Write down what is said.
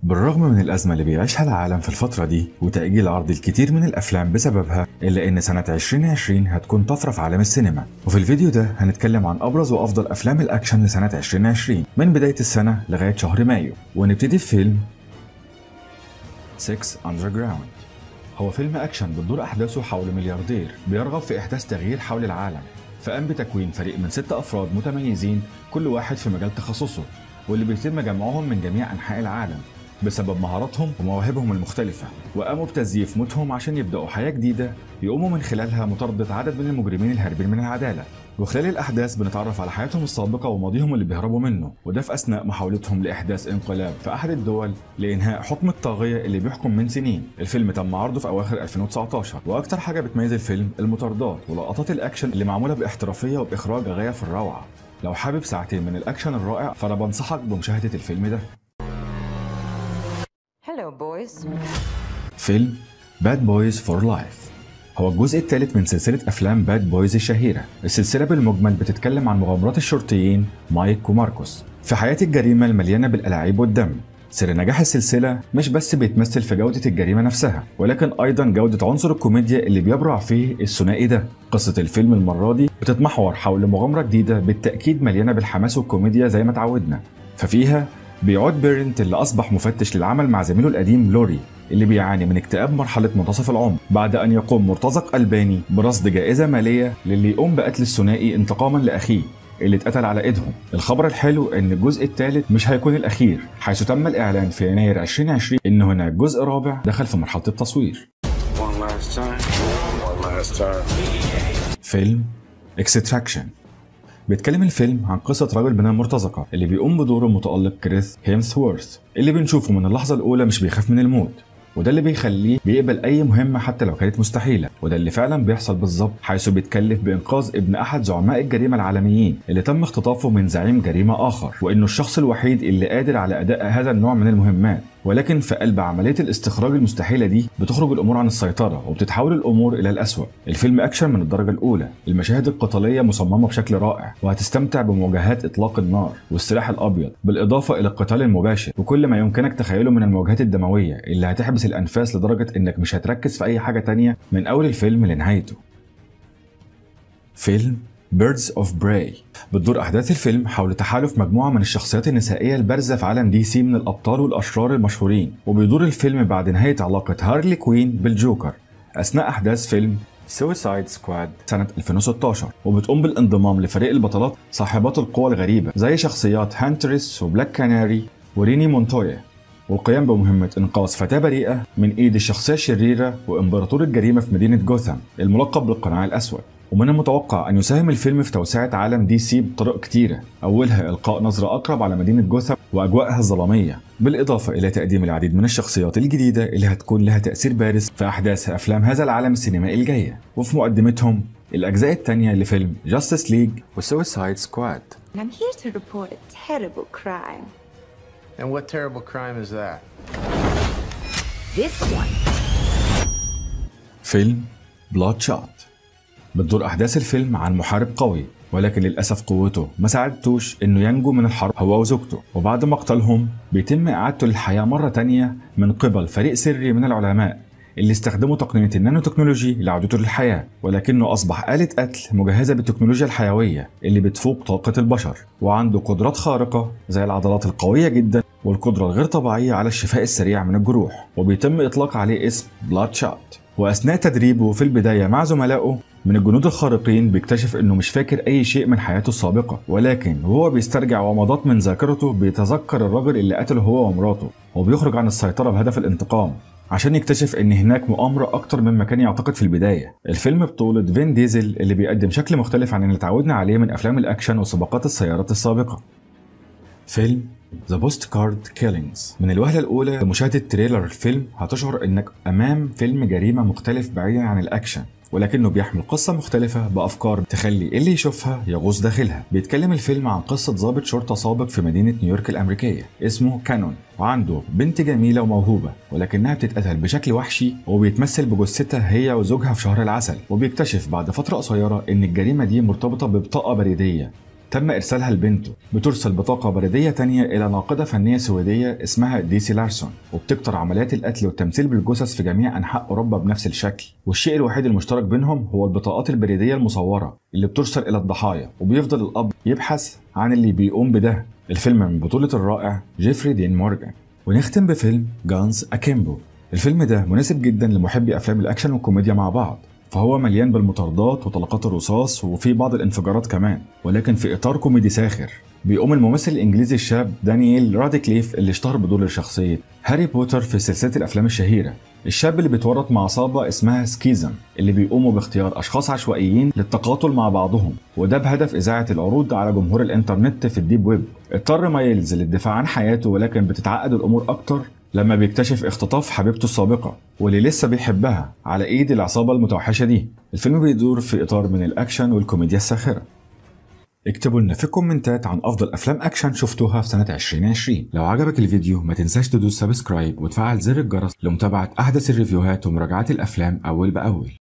بالرغم من الأزمة اللي بيعيشها العالم في الفترة دي وتأجيل عرض الكثير من الأفلام بسببها إلا إن سنة 2020 هتكون طفرة في عالم السينما وفي الفيديو ده هنتكلم عن أبرز وأفضل أفلام الأكشن لسنة 2020 من بداية السنة لغاية شهر مايو ونبتدي بفيلم 6 Underground هو فيلم أكشن بتدور أحداثه حول ملياردير بيرغب في إحداث تغيير حول العالم فقام بتكوين فريق من ست أفراد متميزين كل واحد في مجال تخصصه واللي بيتم جمعهم من جميع أنحاء العالم بسبب مهاراتهم ومواهبهم المختلفة وقاموا بتزييف موتهم عشان يبدأوا حياة جديدة يقوموا من خلالها مطاردة عدد من المجرمين الهاربين من العدالة وخلال الأحداث بنتعرف على حياتهم السابقة وماضيهم اللي بيهربوا منه وده في أثناء محاولتهم لإحداث انقلاب في أحد الدول لإنهاء حكم الطاغية اللي بيحكم من سنين الفيلم تم عرضه في أواخر 2019 وأكتر حاجة بتميز الفيلم المطاردات ولقطات الأكشن اللي معمولة باحترافية وبإخراج غاية في الروعة لو حابب ساعتين من الأكشن الرائع فأنا بنصحك بمشاهدة الفيلم ده Hello, boys. فيلم باد بويز فور لايف هو الجزء الثالث من سلسلة أفلام باد بويز الشهيرة السلسلة بالمجمل بتتكلم عن مغامرات الشرطيين مايك وماركوس في حياة الجريمة المليانة بالألاعيب والدم سر نجاح السلسلة مش بس بيتمثل في جودة الجريمة نفسها ولكن أيضا جودة عنصر الكوميديا اللي بيبرع فيه الثنائي ده قصة الفيلم المرة دي بتتمحور حول مغامرة جديدة بالتأكيد مليانة بالحماس والكوميديا زي ما تعودنا ففيها بيعود بيرنت اللي أصبح مفتش للعمل مع زميله القديم لوري اللي بيعاني من اكتئاب مرحلة منتصف العمر بعد أن يقوم مرتزق ألباني برصد جائزة مالية للي يقوم بقتل الثنائي انتقاما لأخيه اللي اتقتل على ايدهم الخبر الحلو ان الجزء الثالث مش هيكون الاخير حيث تم الاعلان في يناير 2020 ان هناك جزء رابع دخل في مرحله التصوير One last time. One last time. فيلم اكستراكشن بيتكلم الفيلم عن قصة راجل من المرتزقة اللي بيقوم بدور المتألق كريث هيمثورث اللي بنشوفه من اللحظة الأولى مش بيخاف من الموت وده اللي بيخليه بيقبل أي مهمة حتى لو كانت مستحيلة وده اللي فعلا بيحصل بالظبط حيث بيتكلف بإنقاذ ابن أحد زعماء الجريمة العالميين اللي تم اختطافه من زعيم جريمة آخر وإنه الشخص الوحيد اللي قادر على أداء هذا النوع من المهمات ولكن في قلب عملية الاستخراج المستحيلة دي بتخرج الأمور عن السيطرة وبتتحول الأمور إلى الأسوأ الفيلم أكشن من الدرجة الأولى المشاهد القتالية مصممة بشكل رائع وهتستمتع بمواجهات إطلاق النار والسلاح الأبيض بالإضافة إلى القتال المباشر وكل ما يمكنك تخيله من المواجهات الدموية اللي هتحبس الأنفاس لدرجة إنك مش هتركز في أي حاجة تانية من أول الفيلم لنهايته فيلم بيردز اوف براي بتدور احداث الفيلم حول تحالف مجموعه من الشخصيات النسائيه البارزه في عالم دي سي من الابطال والاشرار المشهورين وبيدور الفيلم بعد نهايه علاقه هارلي كوين بالجوكر اثناء احداث فيلم سويسايد سكواد سنة 2016 وبتقوم بالانضمام لفريق البطلات صاحبات القوى الغريبة زي شخصيات هانتريس وبلاك كاناري وريني مونتويا والقيام بمهمة إنقاذ فتاة بريئة من إيد الشخصية الشريرة وإمبراطور الجريمة في مدينة جوثام الملقب بالقناع الأسود ومن المتوقع أن يساهم الفيلم في توسعة عالم دي سي بطرق كتيرة أولها إلقاء نظرة أقرب على مدينة جوثام وأجواءها الظلامية بالإضافة إلى تقديم العديد من الشخصيات الجديدة اللي هتكون لها تأثير بارز في أحداث أفلام هذا العالم السينمائي الجاية وفي مقدمتهم الأجزاء التانية لفيلم جاستس ليج وسويسايد سكواد I'm here to report a terrible crime. And what terrible crime is that? This one. فيلم بلاد شوت بتدور أحداث الفيلم عن محارب قوي ولكن للأسف قوته ما ساعدتوش إنه ينجو من الحرب هو وزوجته وبعد مقتلهم بيتم إعادته للحياة مرة تانية من قبل فريق سري من العلماء اللي استخدموا تقنية النانو تكنولوجي لعودته للحياة ولكنه أصبح آلة قتل مجهزة بالتكنولوجيا الحيوية اللي بتفوق طاقة البشر وعنده قدرات خارقة زي العضلات القوية جدا والقدرة الغير طبيعية على الشفاء السريع من الجروح وبيتم إطلاق عليه اسم بلاد شوت وأثناء تدريبه في البداية مع زملائه من الجنود الخارقين بيكتشف انه مش فاكر اي شيء من حياته السابقه ولكن وهو بيسترجع ومضات من ذاكرته بيتذكر الرجل اللي قتله هو ومراته وبيخرج عن السيطره بهدف الانتقام عشان يكتشف ان هناك مؤامره اكتر مما كان يعتقد في البدايه الفيلم بطوله فين ديزل اللي بيقدم شكل مختلف عن اللي تعودنا عليه من افلام الاكشن وسباقات السيارات السابقه فيلم ذا بوست كارد كيلينجز من الوهله الاولى بمشاهده تريلر الفيلم هتشعر انك امام فيلم جريمه مختلف بعيدا عن الاكشن ولكنه بيحمل قصة مختلفة بأفكار تخلي اللي يشوفها يغوص داخلها بيتكلم الفيلم عن قصة ضابط شرطة سابق في مدينة نيويورك الأمريكية اسمه كانون وعنده بنت جميلة وموهوبة ولكنها بتتقتل بشكل وحشي وبيتمثل بجثتها هي وزوجها في شهر العسل وبيكتشف بعد فترة قصيرة إن الجريمة دي مرتبطة ببطاقة بريدية تم إرسالها لبنته بترسل بطاقة بريدية تانية إلى ناقدة فنية سويدية اسمها ديسي لارسون وبتكتر عمليات القتل والتمثيل بالجثث في جميع أنحاء أوروبا بنفس الشكل والشيء الوحيد المشترك بينهم هو البطاقات البريدية المصورة اللي بترسل إلى الضحايا وبيفضل الأب يبحث عن اللي بيقوم بده الفيلم من بطولة الرائع جيفري دين مورجان ونختم بفيلم جانز أكيمبو الفيلم ده مناسب جدا لمحبي أفلام الأكشن والكوميديا مع بعض فهو مليان بالمطاردات وطلقات الرصاص وفي بعض الانفجارات كمان ولكن في اطار كوميدي ساخر بيقوم الممثل الانجليزي الشاب دانييل راديكليف اللي اشتهر بدور شخصيه هاري بوتر في سلسله الافلام الشهيره الشاب اللي بيتورط مع عصابه اسمها سكيزم اللي بيقوموا باختيار اشخاص عشوائيين للتقاتل مع بعضهم وده بهدف اذاعه العروض على جمهور الانترنت في الديب ويب اضطر مايلز للدفاع عن حياته ولكن بتتعقد الامور اكتر لما بيكتشف اختطاف حبيبته السابقة واللي لسه بيحبها على ايد العصابة المتوحشة دي الفيلم بيدور في اطار من الاكشن والكوميديا الساخرة اكتبوا لنا في الكومنتات عن افضل افلام اكشن شفتوها في سنة 2020 لو عجبك الفيديو ما تنساش تدوس سبسكرايب وتفعل زر الجرس لمتابعة احدث الريفيوهات ومراجعات الافلام اول باول